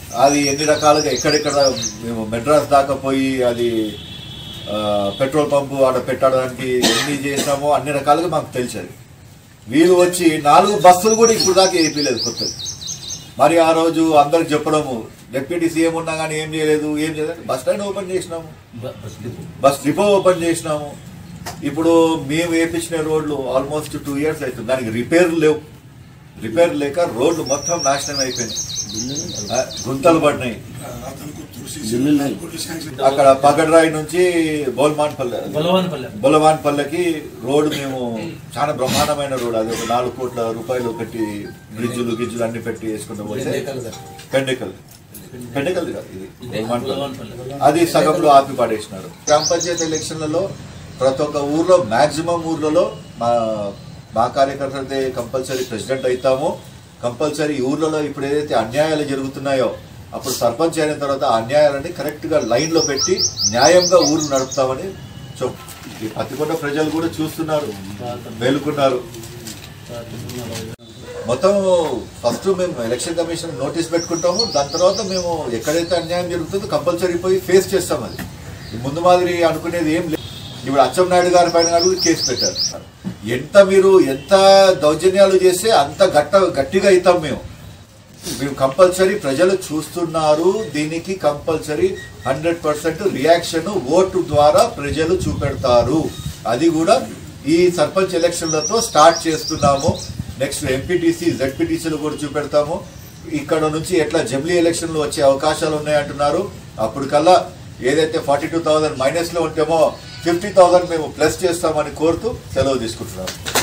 అది ఎన్ని రకాలుగా ఎక్కడెక్కడ మేము మెడ్రాస్ దాకా పోయి అది ఆ, పెట్రోల్ పంపు ఆడ పెట్టడానికి ఎన్ని చేసినామో అన్ని రకాలుగా మాకు తెలిసేది వీళ్ళు వచ్చి నాలుగు బస్సులు కూడా ఇప్పుడు దాకా వేయలేదు కొత్తది మరి ఆ రోజు అందరికి చెప్పడము డిప్యూటీ సీఎం ఉన్నా కానీ ఏం చేయలేదు ఏం చేయలేదు బస్ స్టాండ్ ఓపెన్ చేసినాము బస్ డిపో ఓపెన్ చేసినాము ఇప్పుడు మేము వేపించిన రోడ్లు ఆల్మోస్ట్ టూ ఇయర్స్ అవుతుంది దానికి రిపేర్ లేవు రిపేర్ లేక రోడ్లు మొత్తం నాశనం అయిపోయినాయి ఆ, గుంతలు పడినాయి అక్కడ పగడ్రాయి నుంచి బోల్మాన్ పల్లె బలవానపల్లె బొలవాన్ పల్లెకి రోడ్డు మేము చాలా బ్రహ్మాండమైన రోడ్ అది ఒక నాలుగు కోట్ల రూపాయలు పెట్టి బ్రిడ్జులు గిజ్జులు అన్ని పెట్టి వేసుకుంటూ పోతే పెండెకల్ పెండెకల్ కాదు ఇది బొలవాన్ పల్లె. అది సగంలో ఆపి పడేసినారు గ్రామ పంచాయతీ ఎలక్షన్లలో ప్రతి ఒక్క ఊర్లో మాక్సిమం ఊర్లలో మా మా కార్యకర్తలైతే కంపల్సరీ ప్రెసిడెంట్ అవుతాము కంపల్సరీ ఊర్లలో ఇప్పుడు ఏదైతే అన్యాయాలు జరుగుతున్నాయో అప్పుడు సర్పంచ్ అయిన తర్వాత ఆ అన్యాయాలని కరెక్ట్ గా లైన్ లో పెట్టి న్యాయంగా ఊరు నడుపుతామని చెప్ ఈ పత్తికొండ ప్రజలు కూడా చూస్తున్నారు మేలుకున్నారు మొత్తం ఫస్ట్ మేము ఎలక్షన్ కమిషన్ నోటీస్ పెట్టుకుంటాము దాని తర్వాత మేము ఎక్కడైతే అన్యాయం జరుగుతుందో కంపల్సరీ పోయి ఫేస్ చేస్తాం అది ఈ ముందు మాదిరి అనుకునేది ఏం లేదు ఇప్పుడు అచ్చెం నాయుడు గారి పైన కూడా కేసు పెట్టారు ఎంత మీరు ఎంత దౌర్జన్యాలు చేస్తే అంత గట్ట గట్టిగా అవుతాం మేము మేము కంపల్సరీ ప్రజలు చూస్తున్నారు దీనికి compulsory hundred percent reaction vote ద్వారా ప్రజలు చూపెడతారు అది కూడా ఈ సర్పంచ్ ఎలక్షన్లతో స్టార్ట్ చేస్తున్నాము నెక్స్ట్ ఎంపీటీసీ జెడ్పీటీసీలు కూడా చూపెడతాము ఇక్కడ నుంచి ఎట్లా జమిలీ ఎలక్షన్లు వచ్చే అవకాశాలు ఉన్నాయంటున్నారు అప్పుడు కల్లా ఏదైతే ఫార్టీ టూ థౌసండ్ మైనస్ లో ఉంటేమో ఫిఫ్టీ థౌసండ్ మేము ప్లస్ చేస్తామని కోరుతూ సెలవు తీసుకుంటున్నాము